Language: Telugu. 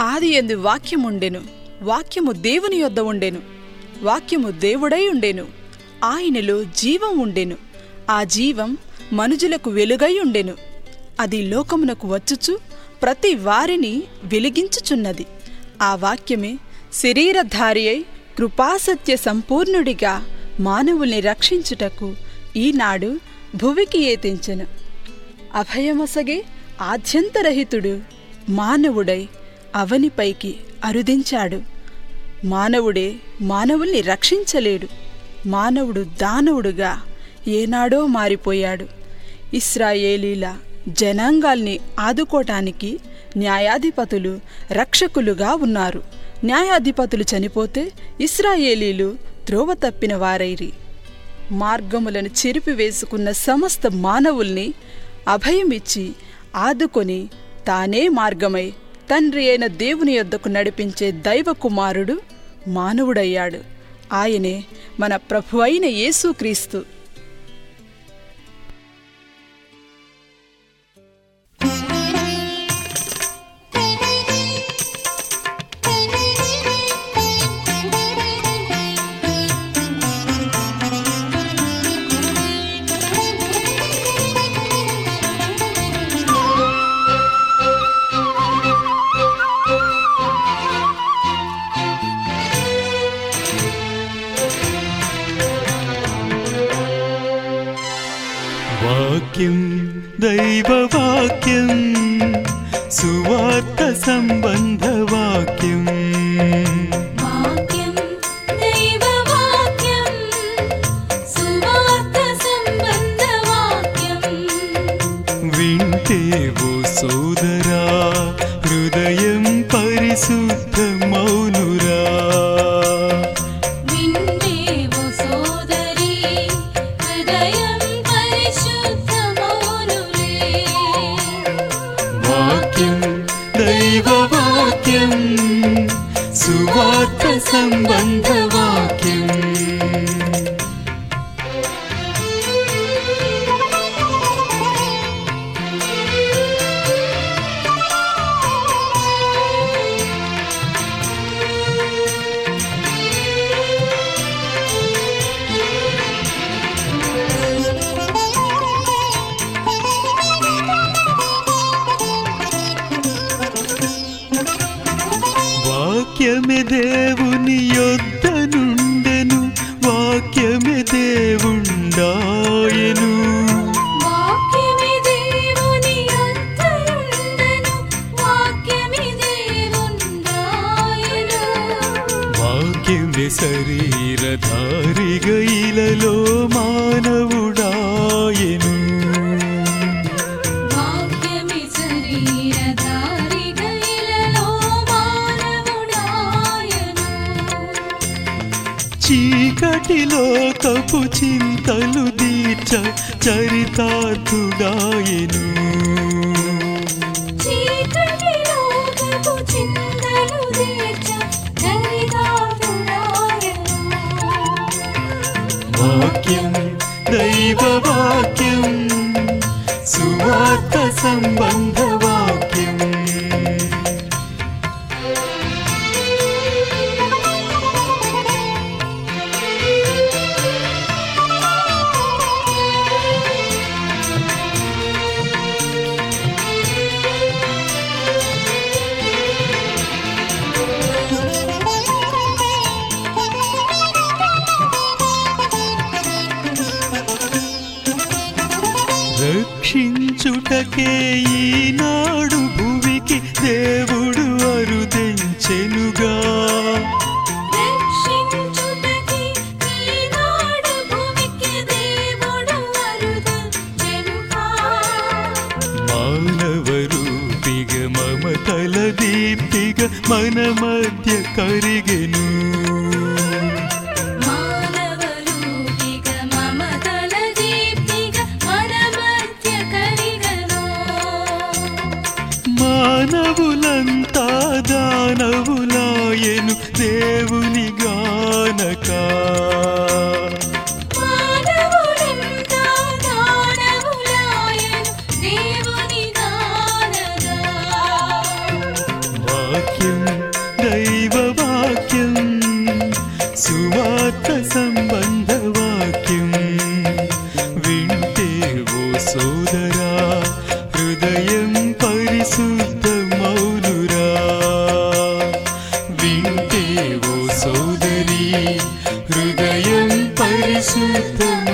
ఆది ఎందు వాక్యముండెను వాక్యము దేవుని యొద్ద ఉండెను వాక్యము దేవుడై ఉండెను ఆయనలో జీవం ఉండెను ఆ జీవం మనుజులకు వెలుగై ఉండెను అది లోకమునకు వచ్చుచు ప్రతి వారిని వెలిగించుచున్నది ఆ వాక్యమే శరీరధారి అయి కృపాసత్య సంపూర్ణుడిగా మానవుల్ని రక్షించుటకు ఈనాడు భువికి ఏతించెను అభయమసగే ఆద్యంతరహితుడు మానవుడై అవనిపైకి అరుదించాడు మానవుడే మానవుల్ని రక్షించలేడు మానవుడు దానవుడుగా ఏనాడో మారిపోయాడు ఇస్రాయేలీల జనాంగాల్ని ఆదుకోటానికి న్యాయాధిపతులు రక్షకులుగా ఉన్నారు న్యాయాధిపతులు చనిపోతే ఇస్రాయేలీలు త్రోవ తప్పిన వారైరి మార్గములను చెరిపివేసుకున్న సమస్త మానవుల్ని అభయమిచ్చి ఆదుకొని తానే మార్గమై తండ్రి అయిన దేవుని యొద్దకు నడిపించే దైవ కుమారుడు మానవుడయ్యాడు ఆయనే మన ప్రభు అయిన యేసుక్రీస్తు వాక్యం దైవవాక్యం సువార్త సంబంధ వాక్యం వాక్యం దైవవాక్యం సువార్త సంబంధ వాక్యం వింటేవో సోదరా హృదయం పరిశుద్ధ మౌనురా వింటేవో సోదరి హృదయం పరిశుద్ధమౌనులే వాక్యం దైవవాక్యం సువార్త సంబంధ వాక్యం వాక్యమే దేవుని యొద్ద నుండెను వాక్యమే దేవుండాయను వాక్యమే దేవుని అంతరుండెను వాక్యమే దేవుండాయను వాక్యమే శరీరధారిగ ఇలలో మానవుడాయను వాక్యమే శరీరధారిగా ఇలలో మానవుడాయను చీకటిలో కపు చింతలు దీర్చ చరితార్థుడాయను చీకటిలో కపు చింతలు తీర్చ దరిదాపుడాయను. వాక్యం దైవవాక్యం సువార్త సంబంధ వాక్యం రక్షించుటకే ఈనాడు భువికి దేవుడు అరుదెంచెనుగా రక్షించుటకి ఈనాడు భూమికి దేవుడు అరుదెంచెనుగా. మానవ రూపిగ మమతల దీప్తిగ మన మధ్య కరిగెను మానవరూపిగా మమతల దీప్తిగా మన మధ్య కరిగెను. మానవులంతా దానవులాయను దేవుని గానక మానవులంతా దానవులాయను దేవుని గానగా. వాక్యం సోదరా హృదయం పరిశుద్ధ మౌనురా వింటే ఓ సోదరి హృదయం పరిశుద్ధ